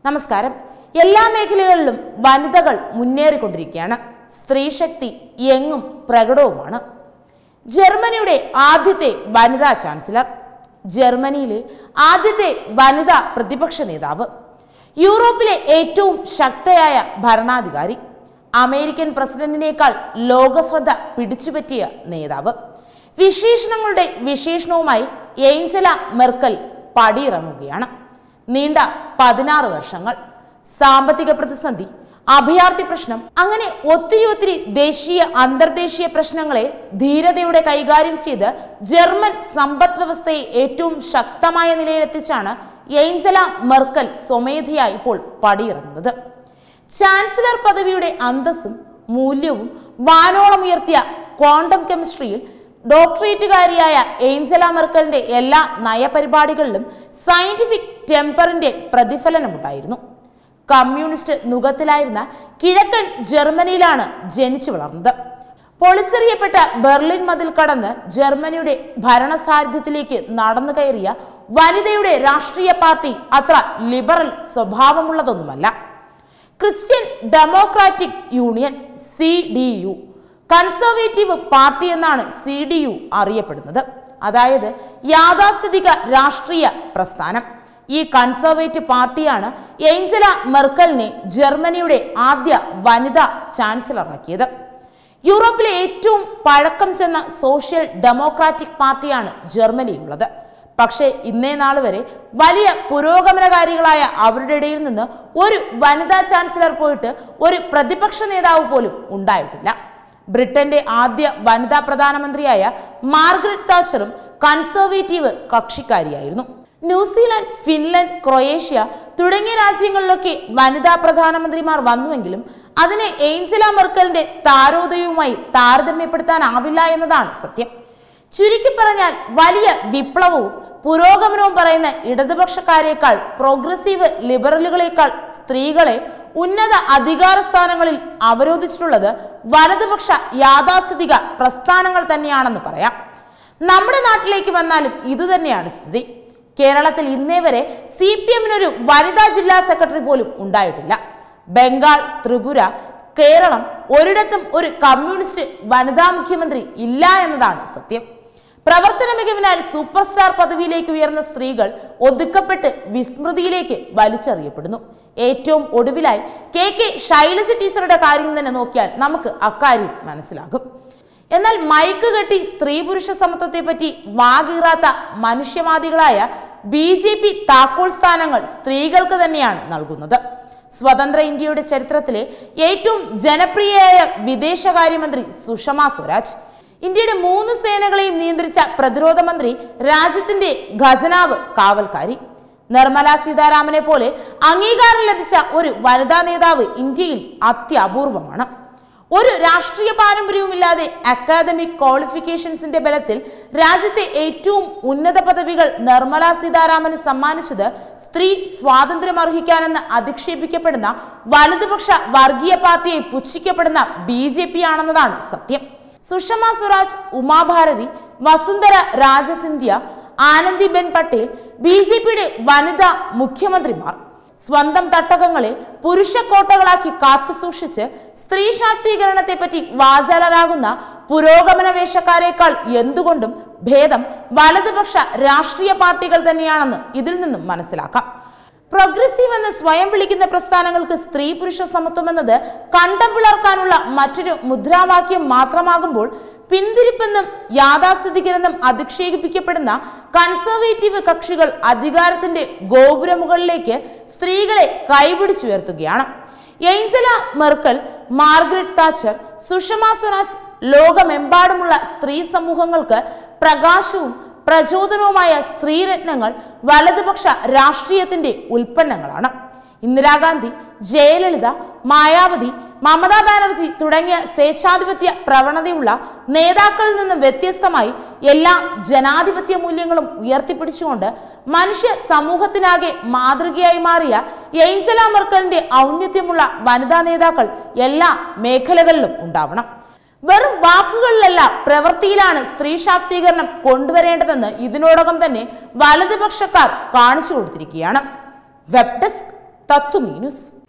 നമസ്കാരം എല്ലാ മേഖലകളിലും വനിതകൾ മുന്നേറിക്കൊണ്ടിരിക്കുകയാണ് സ്ത്രീശക്തി എങ്ങും പ്രകടവുമാണ് ജർമ്മനിയുടെ ആദ്യത്തെ വനിതാ ചാൻസലർ ജർമ്മനിയിലെ ആദ്യത്തെ വനിതാ പ്രതിപക്ഷ നേതാവ് യൂറോപ്പിലെ ഏറ്റവും ശക്തയായ ഭരണാധികാരി അമേരിക്കൻ പ്രസിഡന്റിനേക്കാൾ ലോകശ്രദ്ധ പിടിച്ചുപറ്റിയ നേതാവ് വിശേഷണങ്ങളുടെ വിശേഷണവുമായി ഏഞ്ചല മെർക്കൽ പടിയിറങ്ങുകയാണ് നീണ്ട പതിനാറ് വർഷങ്ങൾ സാമ്പത്തിക പ്രതിസന്ധി അഭയാർത്ഥി പ്രശ്നം അങ്ങനെ ഒത്തിരി ഒത്തിരി ദേശീയ അന്തർദേശീയ പ്രശ്നങ്ങളെ ധീരതയോടെ കൈകാര്യം ചെയ്ത് ജർമ്മൻ സമ്പദ് വ്യവസ്ഥയെ ഏറ്റവും ശക്തമായ നിലയിലെത്തിച്ചാണ് ഏഞ്ചല മെർക്കൽ സ്വമേധയാ ഇപ്പോൾ പടിയിറങ്ങുന്നത് ചാൻസലർ പദവിയുടെ അന്തസ്സും മൂല്യവും വാനോളം ഉയർത്തിയ ക്വാണ്ടം കെമിസ്ട്രിയിൽ ഡോക്ടറേറ്റുകാരിയായ ഏഞ്ചല മെർക്കലിന്റെ എല്ലാ നയപരിപാടികളിലും സയന്റിഫിക് ടെമ്പറിന്റെ പ്രതിഫലനമുണ്ടായിരുന്നു കമ്മ്യൂണിസ്റ്റ് നുഖത്തിലായിരുന്ന കിഴക്കൻ ജർമ്മനിയിലാണ് ജനിച്ചു വളർന്നത് പൊളിച്ചെറിയപ്പെട്ട ബെർലിൻ മതിൽ കടന്ന് ജർമ്മനിയുടെ ഭരണസാരഥ്യത്തിലേക്ക് നടന്നു കയറിയ വനിതയുടെ രാഷ്ട്രീയ പാർട്ടി അത്ര ലിബറൽ സ്വഭാവമുള്ളതൊന്നുമല്ല Christian Democratic Union C D U conservative party എന്നാണ് സി ഡി യു അറിയപ്പെടുന്നത് അതായത് യാഥാസ്ഥിതിക രാഷ്ട്രീയ പ്രസ്ഥാനം ഈ കൺസർവേറ്റീവ് പാർട്ടിയാണ് ഏഞ്ചല മെർക്കലിനെ ജർമ്മനിയുടെ ആദ്യ വനിതാ ചാൻസലറാക്കിയത് യൂറോപ്പിലെ ഏറ്റവും പഴക്കം ചെന്ന സോഷ്യൽ ഡെമോക്രാറ്റിക് പാർട്ടിയാണ് ജർമ്മനിയിലുള്ളത് പക്ഷേ ഇന്നേ നാൾ വരെ വലിയ പുരോഗമനകാരികളായ അവരുടെ ഇടയിൽ നിന്ന് ഒരു വനിതാ ചാൻസലർ പോയിട്ട് ഒരു പ്രതിപക്ഷ നേതാവ് പോലും ഉണ്ടായിട്ടില്ല ബ്രിട്ടന്റെ ആദ്യ വനിതാ പ്രധാനമന്ത്രിയായ മാർഗരറ്റ് താച്ചറും കൺസർവേറ്റീവ് കക്ഷിക്കാരിയായിരുന്നു ന്യൂസിലാൻഡ് ഫിൻലൻഡ് ക്രൊയേഷ്യ തുടങ്ങിയ രാജ്യങ്ങളിലൊക്കെ വനിതാ പ്രധാനമന്ത്രിമാർ വന്നുവെങ്കിലും അതിനെ ഏഞ്ചല മെർക്കലിന്റെ താരോദയവുമായി താരതമ്യപ്പെടുത്താനാവില്ല എന്നതാണ് സത്യം ചുരുക്കി പറഞ്ഞാൽ വലിയ വിപ്ലവവും പുരോഗമനവും പറയുന്ന ഇടതുപക്ഷക്കാരേക്കാൾ പ്രോഗ്രസീവ് ലിബറലുകളേക്കാൾ സ്ത്രീകളെ ഉന്നത അധികാര സ്ഥാനങ്ങളിൽ അവരോധിച്ചിട്ടുള്ളത് വലതുപക്ഷ യാഥാസ്ഥിതിക പ്രസ്ഥാനങ്ങൾ തന്നെയാണെന്ന് പറയാം നമ്മുടെ നാട്ടിലേക്ക് വന്നാലും ഇതുതന്നെയാണ് സ്ഥിതി കേരളത്തിൽ ഇന്നേ വരെ സി പി എമ്മിനൊരു വനിതാ ജില്ലാ സെക്രട്ടറി പോലും ഉണ്ടായിട്ടില്ല ബംഗാൾ ത്രിപുര കേരളം ഒരിടത്തും ഒരു കമ്മ്യൂണിസ്റ്റ് വനിതാ മുഖ്യമന്ത്രി ഇല്ല എന്നതാണ് സത്യം പ്രവർത്തന മികവിനാൽ സൂപ്പർ സ്റ്റാർ പദവിയിലേക്ക് ഉയർന്ന സ്ത്രീകൾ ഒതുക്കപ്പെട്ട് വിസ്മൃതിയിലേക്ക് വലിച്ചെറിയപ്പെടുന്നു ഏറ്റവും ഒടുവിലായി കെ കെ ശൈലജ ടീച്ചറുടെ കാര്യം തന്നെ നോക്കിയാൽ നമുക്ക് അക്കാര്യം മനസ്സിലാകും എന്നാൽ മൈക്ക് കെട്ടി സ്ത്രീ പുരുഷ സമത്വത്തെ പറ്റി വാകീറാത്ത മനുഷ്യവാദികളായ ബി ജെ പി താക്കോൽ സ്ഥാനങ്ങൾ സ്ത്രീകൾക്ക് തന്നെയാണ് നൽകുന്നത് സ്വതന്ത്ര ഇന്ത്യയുടെ ചരിത്രത്തിലെ ഏറ്റവും ജനപ്രിയയായ വിദേശകാര്യമന്ത്രി സുഷമ സ്വരാജ് ഇന്ത്യയുടെ മൂന്ന് സേനകളെയും നിയന്ത്രിച്ച പ്രതിരോധ മന്ത്രി രാജ്യത്തിന്റെ ഖജനാവ് കാവൽക്കാരി നിർമ്മല സീതാരാമനെ പോലെ അംഗീകാരം ലഭിച്ച ഒരു വനിതാ നേതാവ് ഇന്ത്യയിൽ അത്യപൂർവമാണ് ഒരു രാഷ്ട്രീയ പാരമ്പര്യവുമില്ലാതെ അക്കാദമിക് ക്വാളിഫിക്കേഷൻസിന്റെ ബലത്തിൽ രാജ്യത്തെ ഏറ്റവും ഉന്നത പദവികൾ നിർമ്മല സീതാരാമന് സമ്മാനിച്ചത് സ്ത്രീ സ്വാതന്ത്ര്യം അർഹിക്കാനെന്ന് അധിക്ഷേപിക്കപ്പെടുന്ന വലതുപക്ഷ വർഗീയ പാർട്ടിയെ പുച്ഛിക്കപ്പെടുന്ന ബി ജെ പി ആണെന്നതാണ് സത്യം സുഷമ സ്വരാജ് ഉമാഭാരതി വസുന്ധര രാജസിന്ധ്യ ആനന്ദിബെൻ പട്ടേൽ ബി ജെ പിയുടെ വനിതാ മുഖ്യമന്ത്രിമാർ സ്വന്തം തട്ടകങ്ങളെ പുരുഷ കോട്ടകളാക്കി കാത്തുസൂക്ഷിച്ച് സ്ത്രീ ശാക്തീകരണത്തെ പറ്റി വാചാലരാകുന്ന പുരോഗമന വേഷക്കാരേക്കാൾ എന്തുകൊണ്ടും ഭേദം വലതുപക്ഷ രാഷ്ട്രീയ പാർട്ടികൾ തന്നെയാണെന്ന് ഇതിൽ നിന്നും മനസ്സിലാക്കാം പ്രോഗ്രസീവ് എന്ന് സ്വയം വിളിക്കുന്ന പ്രസ്ഥാനങ്ങൾക്ക് സ്ത്രീ പുരുഷ സമത്വം എന്നത് കണ്ടം പിളർക്കാനുള്ള മറ്റൊരു മുദ്രാവാക്യം മാത്രമാകുമ്പോൾ പിന്തിരിപ്പെന്നും യാഥാസ്ഥിതികരെന്നും അധിക്ഷേപിക്കപ്പെടുന്ന കൺസർവേറ്റീവ് കക്ഷികൾ അധികാരത്തിന്റെ ഗോപുരമുകളിലേക്ക് സ്ത്രീകളെ കൈപിടിച്ചുയർത്തുകയാണ് Angela Merkel Margaret Thatcher Sushma Swaraj ലോകമെമ്പാടുമുള്ള സ്ത്രീ സമൂഹങ്ങൾക്ക് പ്രകാശവും പ്രചോദനവുമായ സ്ത്രീരത്നങ്ങൾ വലതുപക്ഷ രാഷ്ട്രീയത്തിന്റെ ഉൽപ്പന്നങ്ങളാണ് ഇന്ദിരാഗാന്ധി ജയലളിത മായാവതി മമതാ ബാനർജി തുടങ്ങിയ സ്വേച്ഛാധിപത്യ പ്രവണതയുള്ള നേതാക്കളിൽ നിന്നും വ്യത്യസ്തമായി എല്ലാ ജനാധിപത്യ മൂല്യങ്ങളും ഉയർത്തിപ്പിടിച്ചുകൊണ്ട് മനുഷ്യ സമൂഹത്തിനാകെ മാതൃകയായി മാറിയ ഏഞ്ചല മെർക്കലിന്റെ ഔന്നത്യമുള്ള വനിതാ നേതാക്കൾ എല്ലാ മേഖലകളിലും ഉണ്ടാവണം വെറും വാക്കുകളിലല്ല പ്രവൃത്തിയിലാണ് സ്ത്രീ ശാക്തീകരണം കൊണ്ടുവരേണ്ടതെന്ന് ഇതിനോടകം തന്നെ വലതുപക്ഷക്കാർ കാണിച്ചു കൊടുത്തിരിക്കുകയാണ് വെബ് ഡെസ്ക് തത്വമീ ന്യൂസ്